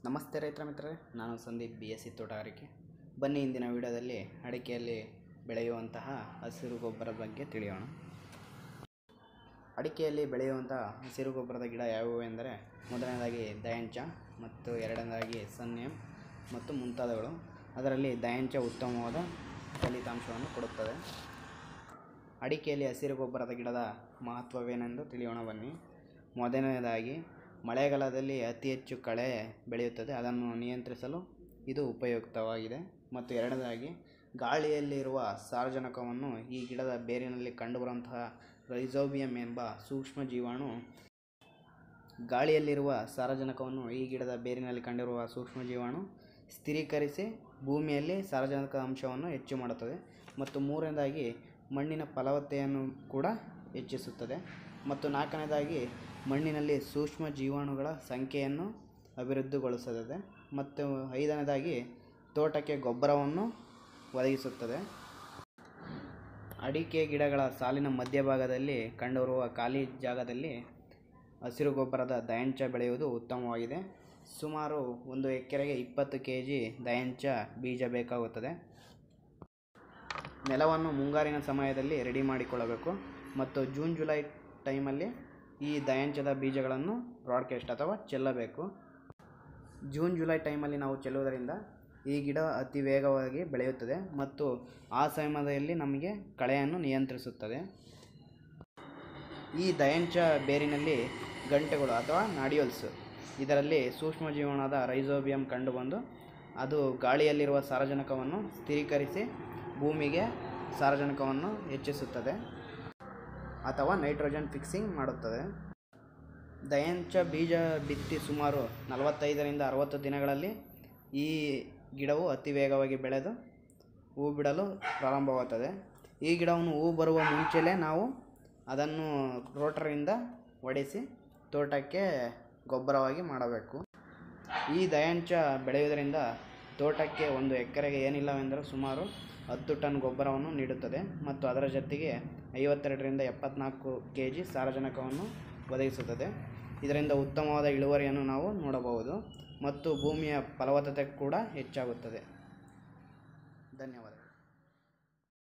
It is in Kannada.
ನಮಸ್ತೆ ರೈತರ ಮಿತ್ರರೇ ನಾನು ಸಂದೀಪ್ ಬಿ ಎಸ್ ಸಿ ತೋಟಗಾರಿಕೆ ಬನ್ನಿ ಇಂದಿನ ವಿಡಿಯೋದಲ್ಲಿ ಅಡಿಕೆಯಲ್ಲಿ ಬೆಳೆಯುವಂತಹ ಹಸಿರು ಗೊಬ್ಬರದ ಬಗ್ಗೆ ತಿಳಿಯೋಣ ಅಡಿಕೆಯಲ್ಲಿ ಬೆಳೆಯುವಂತಹ ಹಸಿರು ಗೊಬ್ಬರದ ಗಿಡ ಯಾವುವು ಎಂದರೆ ಮೊದಲನೇದಾಗಿ ದಯಾಂಚ ಮತ್ತು ಎರಡನೇದಾಗಿ ಸನ್ಯಂ ಮತ್ತು ಮುಂತಾದವುಗಳು ಅದರಲ್ಲಿ ದಯಾಂಚ ಉತ್ತಮವಾದ ಫಲಿತಾಂಶವನ್ನು ಕೊಡುತ್ತದೆ ಅಡಿಕೆಯಲ್ಲಿ ಹಸಿರು ಗೊಬ್ಬರದ ಗಿಡದ ಮಹತ್ವವೇನೆಂದು ತಿಳಿಯೋಣ ಬನ್ನಿ ಮೊದಲನೇದಾಗಿ ಮಳೆಗಾಲದಲ್ಲಿ ಅತಿ ಹೆಚ್ಚು ಕಳೆ ಬೆಳೆಯುತ್ತದೆ ಅದನ್ನು ನಿಯಂತ್ರಿಸಲು ಇದು ಉಪಯುಕ್ತವಾಗಿದೆ ಮತ್ತು ಎರಡನೇದಾಗಿ ಗಾಳಿಯಲ್ಲಿರುವ ಸಾರಜನಕವನ್ನು ಈ ಗಿಡದ ಬೇರಿನಲ್ಲಿ ಕಂಡುಬರುವಂತಹ ರೈಸೋಬಿಯಂ ಎಂಬ ಸೂಕ್ಷ್ಮ ಜೀವಾಣು ಗಾಳಿಯಲ್ಲಿರುವ ಸಾರಜನಕವನ್ನು ಈ ಗಿಡದ ಬೇರಿನಲ್ಲಿ ಕಂಡಿರುವ ಸೂಕ್ಷ್ಮ ಜೀವಾಣು ಸ್ಥಿರೀಕರಿಸಿ ಭೂಮಿಯಲ್ಲಿ ಸಾರಜನಕ ಅಂಶವನ್ನು ಹೆಚ್ಚು ಮಾಡುತ್ತದೆ ಮತ್ತು ಮೂರನೇದಾಗಿ ಮಣ್ಣಿನ ಫಲವತ್ತೆಯನ್ನು ಕೂಡ ಹೆಚ್ಚಿಸುತ್ತದೆ ಮತ್ತು ನಾಲ್ಕನೇದಾಗಿ ಮಣ್ಣಿನಲ್ಲಿ ಸೂಕ್ಷ್ಮ ಜೀವಾಣುಗಳ ಸಂಖ್ಯೆಯನ್ನು ಅಭಿವೃದ್ಧಿಗೊಳಿಸುತ್ತದೆ ಮತ್ತು ಐದನೇದಾಗಿ ತೋಟಕ್ಕೆ ಗೊಬ್ಬರವನ್ನು ಒದಗಿಸುತ್ತದೆ ಅಡಿಕೆ ಗಿಡಗಳ ಸಾಲಿನ ಮಧ್ಯಭಾಗದಲ್ಲಿ ಕಂಡುಬರುವ ಖಾಲಿ ಜಾಗದಲ್ಲಿ ಹಸಿರು ಗೊಬ್ಬರದ ದಯಾಂಚ ಬೆಳೆಯುವುದು ಉತ್ತಮವಾಗಿದೆ ಸುಮಾರು ಒಂದು ಎಕರೆಗೆ ಇಪ್ಪತ್ತು ಕೆ ಜಿ ದಯಾಂಚ ಬೀಜ ಬೇಕಾಗುತ್ತದೆ ನೆಲವನ್ನು ಮುಂಗಾರಿನ ಸಮಯದಲ್ಲಿ ರೆಡಿ ಮಾಡಿಕೊಳ್ಳಬೇಕು ಮತ್ತು ಜೂನ್ ಜುಲೈ ಟೈಮಲ್ಲಿ ಈ ದಯಾಂಚದ ಬೀಜಗಳನ್ನು ಬ್ರಾಡ್ಕಾಸ್ಟ್ ಅಥವಾ ಚೆಲ್ಲಬೇಕು ಜೂನ್ ಜುಲೈ ಟೈಮಲ್ಲಿ ನಾವು ಚೆಲ್ಲುವುದರಿಂದ ಈ ಗಿಡ ಅತಿ ವೇಗವಾಗಿ ಬೆಳೆಯುತ್ತದೆ ಮತ್ತು ಆ ಸಮಯದಲ್ಲಿ ನಮಗೆ ಕಳೆಯನ್ನು ನಿಯಂತ್ರಿಸುತ್ತದೆ ಈ ದಯಾಂಚ ಬೇರಿನಲ್ಲಿ ಗಂಟೆಗಳು ಅಥವಾ ನಾಡಿಯೋಲ್ಸ್ ಇದರಲ್ಲಿ ಸೂಕ್ಷ್ಮ ಜೀವನದ ರೈಸೋಬಿಯಂ ಕಂಡುಬಂದು ಅದು ಗಾಳಿಯಲ್ಲಿರುವ ಸಾರಜನಕವನ್ನು ಸ್ಥಿರೀಕರಿಸಿ ಭೂಮಿಗೆ ಸಾರಜನಕವನ್ನು ಹೆಚ್ಚಿಸುತ್ತದೆ ಅಥವಾ ನೈಟ್ರೋಜನ್ ಫಿಕ್ಸಿಂಗ್ ಮಾಡುತ್ತದೆ ದಯಾಂಚ ಬೀಜ ಬಿತ್ತಿ ಸುಮಾರು ನಲವತ್ತೈದರಿಂದ ಅರವತ್ತು ದಿನಗಳಲ್ಲಿ ಈ ಗಿಡವು ಅತಿ ವೇಗವಾಗಿ ಬೆಳೆದು ಹೂ ಬಿಡಲು ಪ್ರಾರಂಭವಾಗುತ್ತದೆ ಈ ಗಿಡವನ್ನು ಹೂ ಬರುವ ಮುಂಚೆಲೇ ನಾವು ಅದನ್ನು ರೋಟರಿಂದ ಹೊಡೆಸಿ ತೋಟಕ್ಕೆ ಗೊಬ್ಬರವಾಗಿ ಮಾಡಬೇಕು ಈ ದಯಾಂಚ ಬೆಳೆಯುವುದರಿಂದ ತೋಟಕ್ಕೆ ಒಂದು ಎಕರೆಗೆ ಏನಿಲ್ಲವೆಂದರೂ ಸುಮಾರು ಹತ್ತು ಟನ್ ಗೊಬ್ಬರವನ್ನು ನೀಡುತ್ತದೆ ಮತ್ತು ಅದರ ಜೊತೆಗೆ ಐವತ್ತೆರಡರಿಂದ ಎಪ್ಪತ್ನಾಲ್ಕು ಕೆ ಜಿ ಸಾರಜನಕವನ್ನು ಒದಗಿಸುತ್ತದೆ ಇದರಿಂದ ಉತ್ತಮವಾದ ಇಳುವರಿಯನ್ನು ನಾವು ನೋಡಬಹುದು ಮತ್ತು ಭೂಮಿಯ ಫಲವತ್ತತೆ ಕೂಡ ಹೆಚ್ಚಾಗುತ್ತದೆ ಧನ್ಯವಾದ